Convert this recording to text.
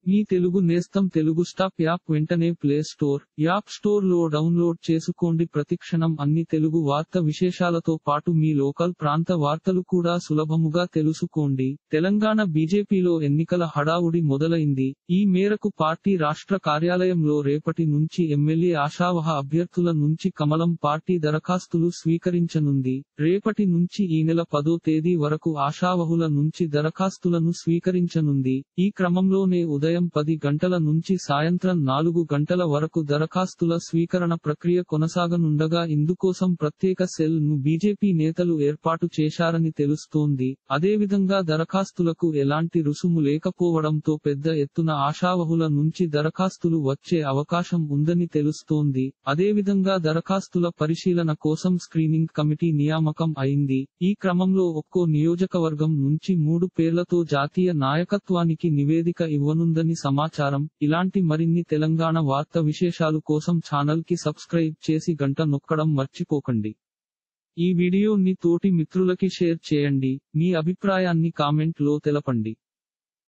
మీ తెలుగు నేస్తం Telugu stop app వెంటనే play store app store లో డౌన్లోడ్ చేసుకోండి ప్రతిక్షణం అన్ని తెలుగు వార్త విశేషాలతో పాటు మీ లోకల్ ప్రాంత వార్తలు కూడా సులభముగా తెలుసుకోండి తెలంగాణ బీజేపీలో ఎన్నికల హడావుడి మొదలైంది ఈ మేరకు పార్టీ రాష్ట్ర కార్యాలయంలో రేపటి నుంచి ఎమ్మెల్యే ఆశావహ అభ్యర్థుల నుంచి కమలం పార్టీ దరఖాస్తులు స్వీకరించనుంది రేపటి నుంచి ఈ నెల పదో తేదీ వరకు ఆశావహుల నుంచి దరఖాస్తులను స్వీకరించనుంది ఈ క్రమంలోనే ఉదయం పది గంటల నుంచి సాయంత్రం నాలుగు గంటల వరకు దరఖాస్తుల స్వీకరణ ప్రక్రియ కొనసాగనుండగా ఇందుకోసం ప్రత్యేక సెల్ ను బీజేపీ నేతలు ఏర్పాటు చేశారని తెలుస్తోంది అదేవిధంగా దరఖాస్తులకు ఎలాంటి రుసుము లేకపోవడంతో పెద్ద ఎత్తున ఆశావహుల నుంచి దరఖాస్తులు వచ్చే అవకాశం ఉందని తెలుస్తోంది అదేవిధంగా దరఖాస్తుల పరిశీలన కోసం స్క్రీనింగ్ కమిటీ నియామకం అయింది ఈ క్రమంలో ఒక్కో నియోజకవర్గం నుంచి మూడు పేర్లతో జాతీయ నాయకత్వానికి నివేదిక ఇవ్వనుందని సమాచారం ఇలాంటి మరిన్ని తెలంగాణ వార్త విశేషాలు కోసం ఛానల్ కి సబ్స్క్రైబ్ చేసి గంట నొక్కడం మర్చిపోకండి ఈ వీడియోని తోటి మిత్రులకి షేర్ చేయండి మీ అభిప్రాయాన్ని కామెంట్ లో తెలపండి